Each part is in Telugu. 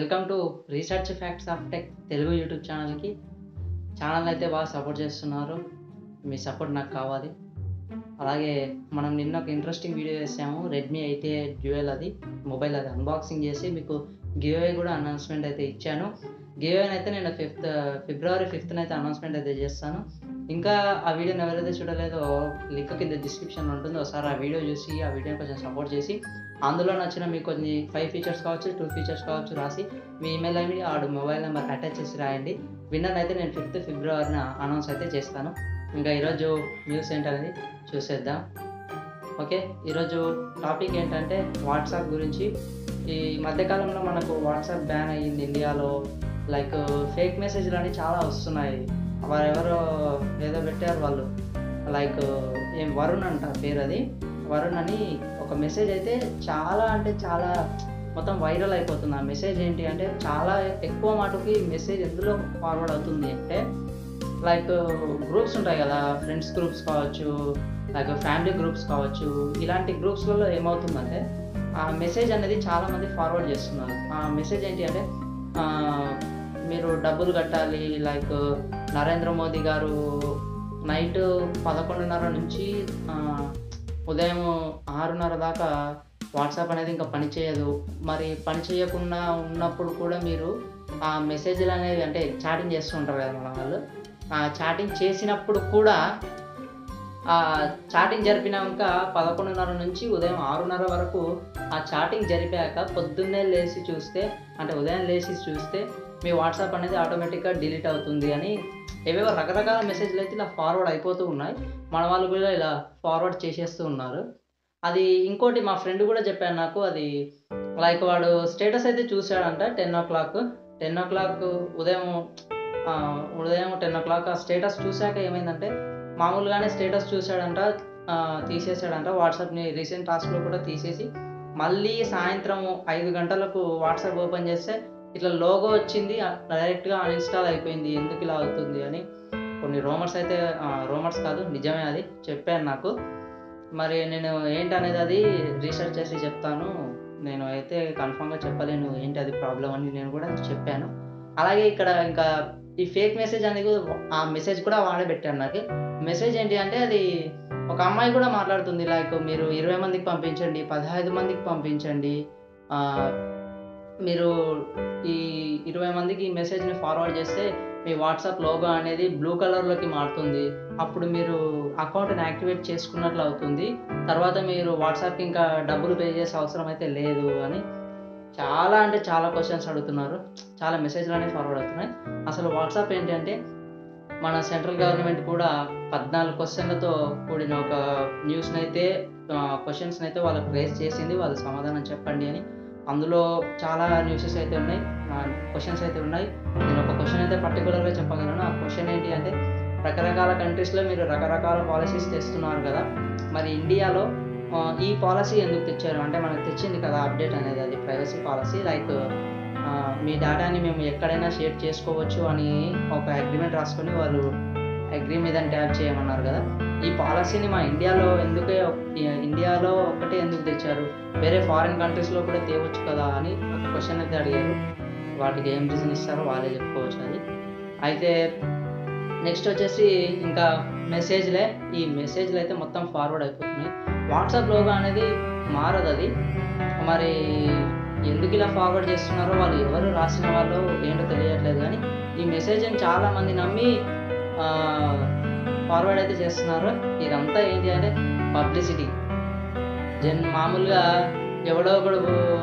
welcome to research facts of tech Telugu YouTube ఛానల్కి ఛానల్ అయితే బాగా సపోర్ట్ చేస్తున్నారు మీ సపోర్ట్ నాకు కావాలి అలాగే మనం నిన్న ఒక ఇంట్రెస్టింగ్ వీడియో చేసాము రెడ్మీ ఎయిటీ ఎయిట్ డ్యూయల్ అది మొబైల్ అది అన్బాక్సింగ్ చేసి మీకు గివ్వే కూడా అనౌన్స్మెంట్ అయితే ఇచ్చాను గివ్వే అయితే నేను ఫిఫ్త్ ఫిబ్రవరి ఫిఫ్త్న అయితే అనౌన్స్మెంట్ అయితే చేస్తాను ఇంకా ఆ వీడియోని ఎవరైతే చూడలేదో లింక్ కింద డిస్క్రిప్షన్ ఉంటుంది ఒకసారి ఆ వీడియో చూసి ఆ వీడియోని కొంచెం సపోర్ట్ చేసి అందులో నచ్చిన మీకు కొన్ని ఫైవ్ ఫీచర్స్ కావచ్చు టూ ఫీచర్స్ కావచ్చు రాసి మీ ఈమెయిల్ ఐడి ఆడు మొబైల్ నెంబర్ అటాచ్ చేసి రాయండి విన్నర్ అయితే నేను ఫిఫ్త్ ఫిబ్రవరిన అనౌన్స్ అయితే చేస్తాను ఇంకా ఈరోజు న్యూస్ ఏంటనేది చూసేద్దాం ఓకే ఈరోజు టాపిక్ ఏంటంటే వాట్సాప్ గురించి ఈ మధ్యకాలంలో మనకు వాట్సాప్ బ్యాన్ అయ్యింది ఇండియాలో లైక్ ఫేక్ మెసేజ్లు అని చాలా వస్తున్నాయి వారెవరో ఏదో పెట్టారు వాళ్ళు లైక్ ఏం వరుణ్ అంట పేరు అది వరుణ్ అని ఒక మెసేజ్ అయితే చాలా అంటే చాలా మొత్తం వైరల్ అయిపోతుంది ఆ మెసేజ్ ఏంటి అంటే చాలా ఎక్కువ మటుకి మెసేజ్ ఎందులో ఫార్వర్డ్ అవుతుంది అంటే లైక్ గ్రూప్స్ ఉంటాయి కదా ఫ్రెండ్స్ గ్రూప్స్ కావచ్చు లైక్ ఫ్యామిలీ గ్రూప్స్ కావచ్చు ఇలాంటి గ్రూప్స్లలో ఏమవుతుందంటే ఆ మెసేజ్ అనేది చాలామంది ఫార్వర్డ్ చేస్తున్నారు ఆ మెసేజ్ ఏంటి అంటే ఆ, మీరు డబ్బులు కట్టాలి లైక్ నరేంద్ర మోదీ గారు నైట్ పదకొండున్నర నుంచి ఆ, ఉదయం ఆరున్నర దాకా వాట్సాప్ అనేది ఇంకా పని చేయదు మరి పని చేయకుండా ఉన్నప్పుడు కూడా మీరు ఆ మెసేజ్లు అనేవి అంటే చాటింగ్ చేస్తూ ఉంటారు కదా మన వాళ్ళు ఆ చాటింగ్ చేసినప్పుడు కూడా ఆ చాటింగ్ జరిపినాక పదకొండున్నర నుంచి ఉదయం ఆరున్నర వరకు ఆ చాటింగ్ జరిపాక పొద్దున్నే లేచి చూస్తే అంటే ఉదయం లేచి చూస్తే మీ వాట్సాప్ అనేది ఆటోమేటిక్గా డిలీట్ అవుతుంది అని ఏవేవో రకరకాల మెసేజ్లు అయితే ఇలా ఫార్వర్డ్ అయిపోతూ ఉన్నాయి మన వాళ్ళు కూడా ఇలా ఫార్వర్డ్ చేసేస్తూ ఉన్నారు అది ఇంకోటి మా ఫ్రెండ్ కూడా చెప్పాడు నాకు అది లైక్ వాడు స్టేటస్ అయితే చూశాడంట ten o'clock ten o'clock ఉదయం ఆ, ఉదయం టెన్ ఓ క్లాక్ ఆ స్టేటస్ చూశాక ఏమైందంటే మామూలుగానే స్టేటస్ చూశాడంట ఆ, తీసేసాడంట వాట్సాప్ని రీసెంట్ టాస్క్లో కూడా తీసేసి మళ్ళీ సాయంత్రం ఐదు గంటలకు వాట్సాప్ ఓపెన్ చేస్తే ఇట్లా లోగో వచ్చింది డైరెక్ట్గా అన్ఇన్స్టాల్ అయిపోయింది ఎందుకు ఇలా అవుతుంది అని కొన్ని రోమర్స్ అయితే రోమర్స్ కాదు నిజమే అది చెప్పాను నాకు మరి నేను ఏంటనేది అది రీసెర్చ్ చేసి చెప్తాను నేను అయితే కన్ఫామ్గా చెప్పలేను ఏంటి అది ప్రాబ్లం అని నేను కూడా చెప్పాను అలాగే ఇక్కడ ఇంకా ఈ ఫేక్ మెసేజ్ అనేది కూడా- ఆ మెసేజ్ కూడా వాడే పెట్టాను నాకు మెసేజ్ ఏంటి అంటే అది ఒక అమ్మాయి కూడా మాట్లాడుతుంది లైక్ మీరు ఇరవై మందికి పంపించండి పదహైదు మందికి పంపించండి ఆ, మీరు ఈ ఇరవై మందికి ఈ మెసేజ్ని ఫార్వర్డ్ చేస్తే మీ వాట్సాప్ లోగో అనేది బ్లూ కలర్లోకి మారుతుంది అప్పుడు మీరు అకౌంట్ని యాక్టివేట్ చేసుకున్నట్లు అవుతుంది తర్వాత మీరు వాట్సాప్కి ఇంకా డబ్బులు పే చేసే అవసరం అయితే లేదు అని చాలా అంటే చాలా క్వశ్చన్స్ అడుగుతున్నారు చాలా మెసేజ్లు అనేవి ఫార్వర్డ్ అవుతున్నాయి అసలు వాట్సాప్ ఏంటి అంటే మన సెంట్రల్ గవర్నమెంట్ కూడా పద్నాలుగు క్వశ్చన్లతో కూడిన ఒక న్యూస్ని అయితే క్వశ్చన్స్ని అయితే వాళ్ళకి రేస్ చేసింది వాళ్ళు సమాధానం చెప్పండి అని అందులో చాలా న్యూసెస్ అయితే ఉన్నాయి క్వశ్చన్స్ అయితే ఉన్నాయి నేను ఒక క్వశ్చన్ అయితే పర్టికులర్గా చెప్పగలను ఆ క్వశ్చన్ ఏంటి అంటే రకరకాల కంట్రీస్లో మీరు రకరకాల పాలసీస్ తెస్తున్నారు కదా మరి ఇండియాలో ఆ, ఈ పాలసీ ఎందుకు తెచ్చారు అంటే మనకు తెచ్చింది కదా అప్డేట్ అనేది అది ప్రైవసీ పాలసీ లైక్ మీ డేటాని మేము ఎక్కడైనా షేర్ చేసుకోవచ్చు అని ఒక అగ్రిమెంట్ రాసుకొని వాళ్ళు అగ్రి మీద ట్యాప్ చేయమన్నారు కదా ఈ పాలసీని మా ఇండియాలో ఎందుకే ఇండియాలో ఒక్కటే ఎందుకు తెచ్చారు వేరే ఫారిన్ కంట్రీస్లో కూడా తేవచ్చు కదా అని ఒక క్వశ్చన్ అయితే అడిగారు వాటికి ఏం రీజన్ ఇస్తారో వాళ్ళే చెప్పుకోవచ్చు అది అయితే నెక్స్ట్ వచ్చేసి ఇంకా మెసేజ్లే ఈ మెసేజ్లు అయితే మొత్తం ఫార్వర్డ్ అయిపోతున్నాయి వాట్సాప్ లోగో అనేది మారదు అది మరి ఎందుకు ఇలా ఫార్వర్డ్ చేస్తున్నారో వాళ్ళు ఎవరు రాసిన వాళ్ళు ఏంటో తెలియట్లేదు కానీ ఈ మెసేజ్ని చాలా మంది నమ్మి ఫార్వర్డ్ అయితే చేస్తున్నారు ఇదంతా ఏంటి అంటే పబ్లిసిటీ జన్ మామూలుగా ఎవడో ఒకడు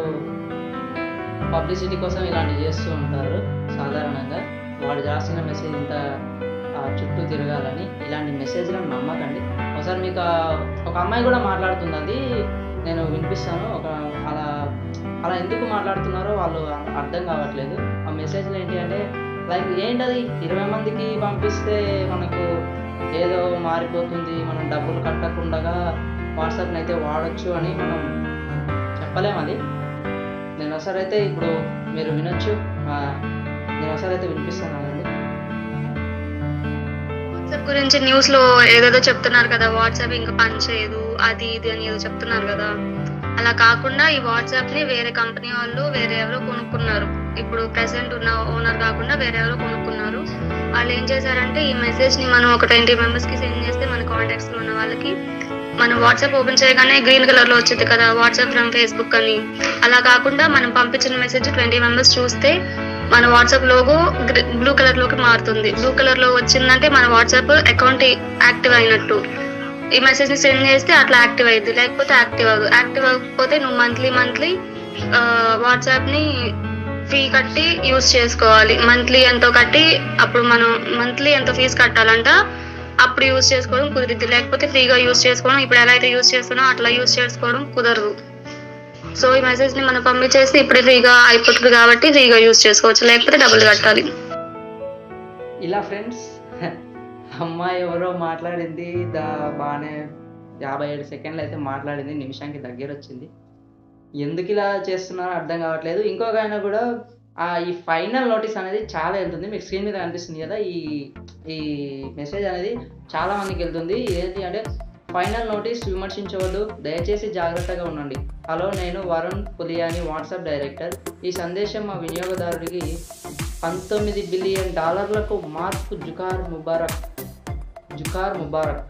పబ్లిసిటీ కోసం ఇలాంటివి చేస్తూ ఉంటారు సాధారణంగా వాడు రాసిన మెసేజ్ ఇంత ఆ, చుట్టూ తిరగాలని ఇలాంటి మెసేజ్లను నమ్మకండి ఒకసారి మీకు ఆ- ఒక అమ్మాయి కూడా మాట్లాడుతుంది అది నేను వినిపిస్తాను ఒక అలా అలా ఎందుకు మాట్లాడుతున్నారో వాళ్ళు అర్థం కావట్లేదు ఆ మెసేజ్లు ఏంటి అంటే లైక్ ఏంటది ఇరవై మందికి పంపిస్తే మనకు ఏదో మారిపోతుంది మనం డబ్బులు కట్టకుండా వాట్సాప్ని అయితే వాడచ్చు అని మనం చెప్పలేం అది నేను ఒకసారి అయితే ఇప్పుడు మీరు వినొచ్చు ఆ, నేను ఒకసారి అయితే వినిపిస్తాను అండి వాట్సాప్ గురించి న్యూస్ లో ఏదేదో చెప్తున్నారు కదా వాట్సాప్ ఇంకా పని చేయదు అది ఇది అని ఏదో చెప్తున్నారు కదా అలా కాకుండా ఈ వాట్సాప్ ని వేరే కంపెనీ వాళ్ళు వేరే ఎవరో కొనుక్కున్నారు ఇప్పుడు ప్రెసెంట్ ఉన్న ఓనర్ కాకుండా వేరే ఎవరో కొనుక్కున్నారు వాళ్ళు ఏం చేశారంటే ఈ మెసేజ్ ని మనం ఒక ట్వంటీ మెంబర్స్ కి సెండ్ చేస్తే మన కాంటాక్ట్స్ లో ఉన్న వాళ్ళకి మనం వాట్సాప్ ఓపెన్ చేయగానే గ్రీన్ కలర్ లో వచ్చింది కదా వాట్సాప్ ఫ్రమ్ ఫేస్బుక్ అని అలా కాకుండా మనం పంపించిన మెసేజ్ ట్వంటీ మెంబర్స్ చూస్తే మన వాట్సాప్ లోగో బ్లూ కలర్ లోకి మారుతుంది బ్లూ కలర్ లో వచ్చిందంటే మన వాట్సాప్ అకౌంట్ యాక్టివ్ అయినట్టు ఈ మెసేజ్ ని సెండ్ చేస్తే అట్లా యాక్టివ్ అయ్యింది లేకపోతే యాక్టివ్ అవ్వదు యాక్టివ్ అవ్వకపోతే నువ్వు మంత్లీ మంత్లీ వాట్సాప్ ని ఫీ కట్టి యూస్ చేసుకోవాలి మంత్లీ ఎంతో కట్టి అప్పుడు మనం మంత్లీ ఎంతో ఫీజు కట్టాలంట అప్పుడు యూస్ చేసుకోవడం కుదిరిద్ది లేకపోతే ఫ్రీగా యూస్ చేసుకోవడం ఇప్పుడు ఎలా అయితే యూస్ చేస్తున్నామో అట్లా యూస్ చేసుకోవడం కుదరదు సో ఈ మెసేజ్ ని మనం పంపించేసి ఇప్పుడే ఫ్రీగా అయిపోతుంది కాబట్టి ఫ్రీగా యూస్ చేసుకోవచ్చు లేకపోతే డబ్బులు కట్టాలి ఇలా ఫ్రెండ్స్ అమ్మాయి ఎవరో మాట్లాడింది దా బాగానే యాభై ఏడు సెకండ్లు అయితే మాట్లాడింది నిమిషానికి దగ్గర వచ్చింది ఎందుకు ఇలా చేస్తున్నారో అర్థం కావట్లేదు ఇంకొక ఆయన కూడా ఆ ఈ ఫైనల్ నోటీస్ అనేది చాలా వెళ్తుంది మీకు స్క్రీన్ మీద కనిపిస్తుంది కదా ఈ ఈ మెసేజ్ అనేది చాలా మందికి వెళ్తుంది ఏంటి అంటే ఫైనల్ నోటీస్ విమర్శించవద్దు దయచేసి జాగ్రత్తగా ఉండండి హలో నేను వరుణ్ పులియాని వాట్సాప్ డైరెక్టర్ ఈ సందేశం మా వినియోగదారుడికి పంతొమ్మిది బిలియన్ డాలర్లకు మార్క్ జుకార్ ముబారక్ జుకార్ ముబారక్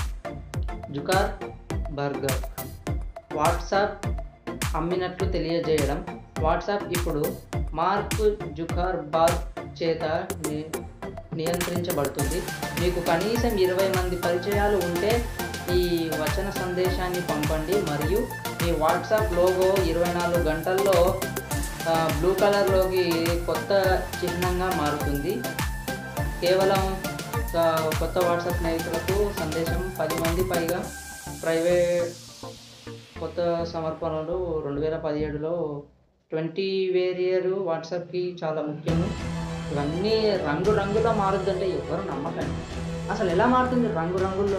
జుకార్ బర్గర్ వాట్సాప్ అమ్మినట్లు తెలియజేయడం వాట్సాప్ ఇప్పుడు మార్క్ జుకార్ బార్ చేత ని- నియంత్రించబడుతుంది మీకు కనీసం ఇరవై మంది పరిచయాలు ఉంటే ఈ వచన సందేశాన్ని పంపండి మరియు మీ వాట్సాప్ లోగో ఇరవై నాలుగు గంటల్లో ఆ, బ్లూ కలర్లోకి కొత్త చిహ్నంగా మారుతుంది కేవలం ఆ, కొత్త వాట్సాప్ స్నేహితులకు సందేశం పది మంది పైగా ప్రైవేట్ కొత్త సమర్పణలు రెండు వేల పదిహేడులో ట్వంటీ వేరియర్ వాట్సాప్కి చాలా ముఖ్యము ఇవన్నీ రంగు రంగులా మారుద్దంటే ఎవరు నమ్మకండి అసలు ఎలా మారుతుంది రంగు రంగుల్లో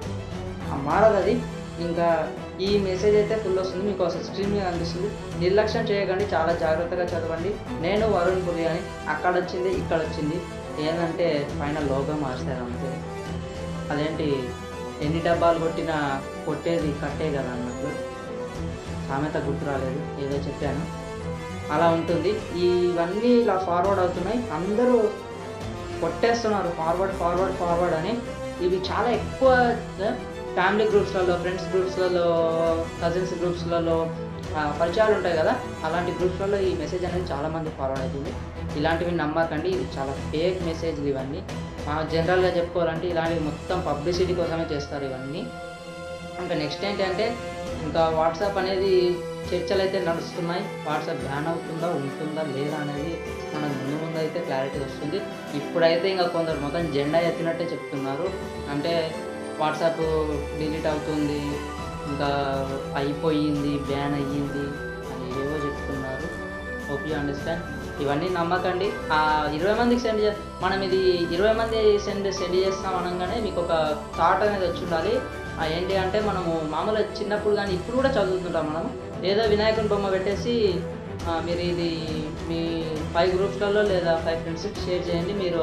ఆ మారదు అది ఇంకా ఈ మెసేజ్ అయితే ఫుల్ వస్తుంది మీకు అసలు స్క్రీన్ మీద కనిపిస్తుంది నిర్లక్ష్యం చేయకండి చాలా జాగ్రత్తగా చదవండి నేను వరుణ్ పురి అని అక్కడ వచ్చింది ఇక్కడ వచ్చింది ఏంటంటే పైన లోగో మార్చారు అంతే అదేంటి ఎన్ని డబ్బాలు కొట్టినా కొట్టేది కట్టే కదా అన్నట్లు సామెత గుర్తు రాలేదు ఏదో చెప్పాను అలా ఉంటుంది ఇవన్నీ ఇలా ఫార్వర్డ్ అవుతున్నాయి అందరూ కొట్టేస్తున్నారు ఫార్వర్డ్ ఫార్వర్డ్ ఫార్వర్డ్ అని ఇవి చాలా ఎక్కువ ఫ్యామిలీ గ్రూప్స్లలో ఫ్రెండ్స్ గ్రూప్స్లలో కజిన్స్ గ్రూప్స్లలో ఆ, పరిచయాలు ఉంటాయి కదా అలాంటి గ్రూప్స్లలో ఈ మెసేజ్ అనేది చాలా మంది ఫార్వర్డ్ అవుతుంది ఇలాంటివి నమ్మకండి ఇది చాలా ఫేక్ మెసేజ్లు ఇవన్నీ జనరల్గా చెప్పుకోవాలంటే ఇలాంటివి మొత్తం పబ్లిసిటీ కోసమే చేస్తారు ఇవన్నీ ఇంకా నెక్స్ట్ ఏంటంటే ఇంకా వాట్సాప్ అనేది చర్చలు అయితే నడుస్తున్నాయి వాట్సాప్ బ్యాన్ అవుతుందా ఉంటుందా లేదా అనేది మనకు ముందు ముందు అయితే క్లారిటీ వస్తుంది ఇప్పుడైతే ఇంకా కొందరు మొత్తం జెండా ఎత్తినట్టే చెప్తున్నారు అంటే వాట్సాప్ డిలీట్ అవుతుంది ఇంకా అయిపోయింది బ్యాన్ అయ్యింది అని ఏవో చెప్తున్నారు హోప్ యూ అండర్స్టాండ్ ఇవన్నీ నమ్మకండి ఆ ఇరవై మందికి సెండ్ చే మనం ఇది ఇరవై మంది సెండ్ సెండ్ చేస్తాం అనగానే మీకు ఒక థాట్ అనేది వచ్చి ఉండాలి ఆ ఏంటి అంటే మనము మామూలుగా చిన్నప్పుడు కానీ ఇప్పుడు కూడా చదువుతుంటాం మనం ఏదో వినాయకుని బొమ్మ పెట్టేసి ఆ, మీరు ఇది మీ ఫైవ్ గ్రూప్స్లలో లేదా ఫైవ్ ఫ్రెండ్స్కి షేర్ చేయండి మీరు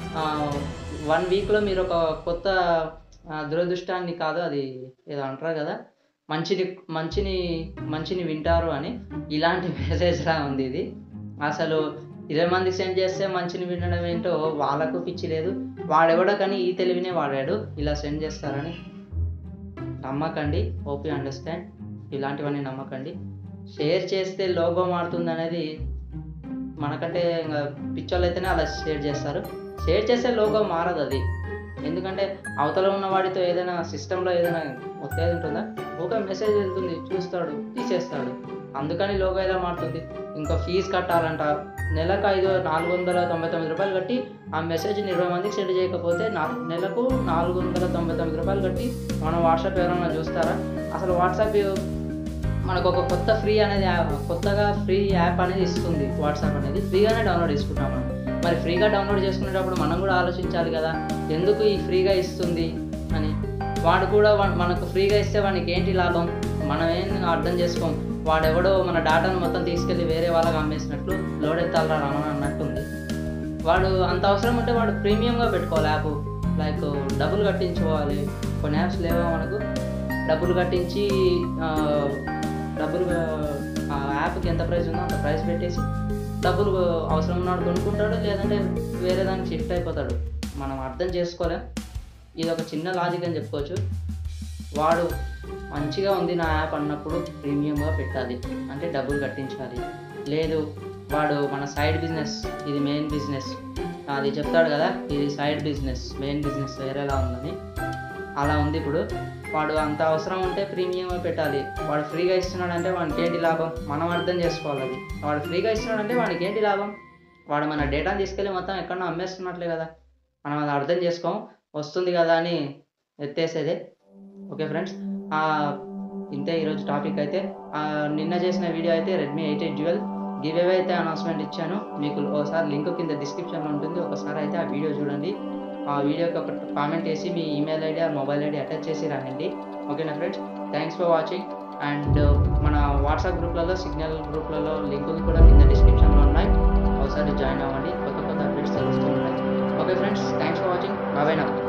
వన్ వీక్లో మీరు ఒక కొత్త ఆ, దురదృష్టాన్ని కాదు అది ఏదో అంటారు కదా మంచిని మంచిని మంచిని వింటారు అని ఇలాంటి మెసేజ్లా ఉంది ఇది అసలు ఇరవై మందికి సెండ్ చేస్తే మంచిని వినడం ఏంటో వాళ్ళకు పిచ్చి లేదు వాడెవడో కానీ ఈ తెలివినే వాడాడు ఇలా సెండ్ చేస్తారని నమ్మకండి హోప్ యూ అండర్స్టాండ్ ఇలాంటివన్నీ నమ్మకండి షేర్ చేస్తే లోగో మారుతుంది అనేది మనకంటే ఇంకా పిచ్చోళ్ళు అయితేనే అలా షేర్ చేస్తారు షేర్ చేస్తే లోగో మారదు అది ఎందుకంటే అవతల ఉన్న వాడితో ఏదైనా సిస్టంలో ఏదైనా ఒత్తేది ఉంటుందా ఒక మెసేజ్ వెళ్తుంది చూస్తాడు తీసేస్తాడు అందుకని లోగో ఎలా మారుతుంది ఇంకా ఫీజు కట్టాలంట నెలకు ఐదు నాలుగు వందల తొంభై తొమ్మిది రూపాయలు కట్టి ఆ మెసేజ్ని ఇరవై మందికి సెండ్ చేయకపోతే నా నెలకు నాలుగు వందల తొంభై తొమ్మిది రూపాయలు కట్టి మనం వాట్సాప్ ఎవరైనా చూస్తారా అసలు వాట్సాప్ మనకు ఒక కొత్త ఫ్రీ అనేది యాప్ కొత్తగా ఫ్రీ యాప్ అనేది ఇస్తుంది వాట్సాప్ అనేది ఫ్రీగానే డౌన్లోడ్ చేసుకుంటాం మనం మరి ఫ్రీగా డౌన్లోడ్ చేసుకునేటప్పుడు మనం కూడా ఆలోచించాలి కదా ఎందుకు ఈ ఫ్రీగా ఇస్తుంది అని వాడు కూడా వా- మనకు ఫ్రీగా ఇస్తే వానికి ఏంటి లాభం మనం ఏం అర్థం చేసుకోం వాడెవడో మన డాటాను మొత్తం తీసుకెళ్ళి వేరే వాళ్ళకి అమ్మేసినట్లు లోడ్ ఎత్తాలరా రమణ అన్నట్టుంది వాడు అంత అవసరం ఉంటే వాడు ప్రీమియంగా పెట్టుకోవాలి యాప్ లైక్ డబ్బులు కట్టించుకోవాలి కొన్ని యాప్స్ లేవా మనకు డబ్బులు కట్టించి ఆ, డబ్బులు ఆ యాప్కి ఎంత ప్రైస్ ఉందో అంత ప్రైస్ పెట్టేసి డబ్బులు అవసరం ఉన్నాడు కొనుక్కుంటాడు లేదంటే వేరే దానికి షిఫ్ట్ అయిపోతాడు మనం అర్థం చేసుకోలేం ఇది ఒక చిన్న లాజిక్ అని చెప్పుకోవచ్చు వాడు మంచిగా ఉంది నా యాప్ అన్నప్పుడు ప్రీమియంగా పెట్టాలి అంటే డబ్బులు కట్టించాలి లేదు వాడు మన సైడ్ బిజినెస్ ఇది మెయిన్ బిజినెస్ అది చెప్తాడు కదా ఇది సైడ్ బిజినెస్ మెయిన్ బిజినెస్ వేరేలా ఉందని అలా ఉంది ఇప్పుడు వాడు అంత అవసరం ఉంటే ప్రీమియం పెట్టాలి వాడు ఫ్రీగా ఇస్తున్నాడంటే వానికి ఏంటి లాభం మనం అర్థం చేసుకోవాలి అది వాడు ఫ్రీగా ఇస్తున్నాడంటే వానికి ఏంటి లాభం వాడు మన డేటాని తీసుకెళ్ళి మొత్తం ఎక్కడో అమ్మేస్తున్నట్లే కదా మనం అది అర్థం చేసుకోం వస్తుంది కదా అని ఎత్తేసేదే ఓకే ఫ్రెండ్స్ ఇంతే ఈరోజు టాపిక్ అయితే ఆ, నిన్న చేసిన వీడియో అయితే Redmi eight eight dual giveaway అయితే అనౌన్స్మెంట్ ఇచ్చాను మీకు ఒకసారి లింక్ కింద డిస్క్రిప్షన్లో ఉంటుంది ఒకసారి అయితే ఆ వీడియో చూడండి ఆ వీడియోకి ఒక కామెంట్ చేసి మీ ఈమెయిల్ ఐడి ఆ మొబైల్ ఐడి అటాచ్ చేసి రాయండి ఓకేనా friends thanks for watching and మన వాట్సాప్ గ్రూప్లలో సిగ్నల్ గ్రూప్లలో లింకులు కూడా కింద డిస్క్రిప్షన్లో ఉన్నాయి ఒకసారి జాయిన్ అవ్వండి కొత్త కొత్త అప్డేట్స్ తెలుస్తూ ఉంటాయి okay friends thanks for watching బాబాయ్ నా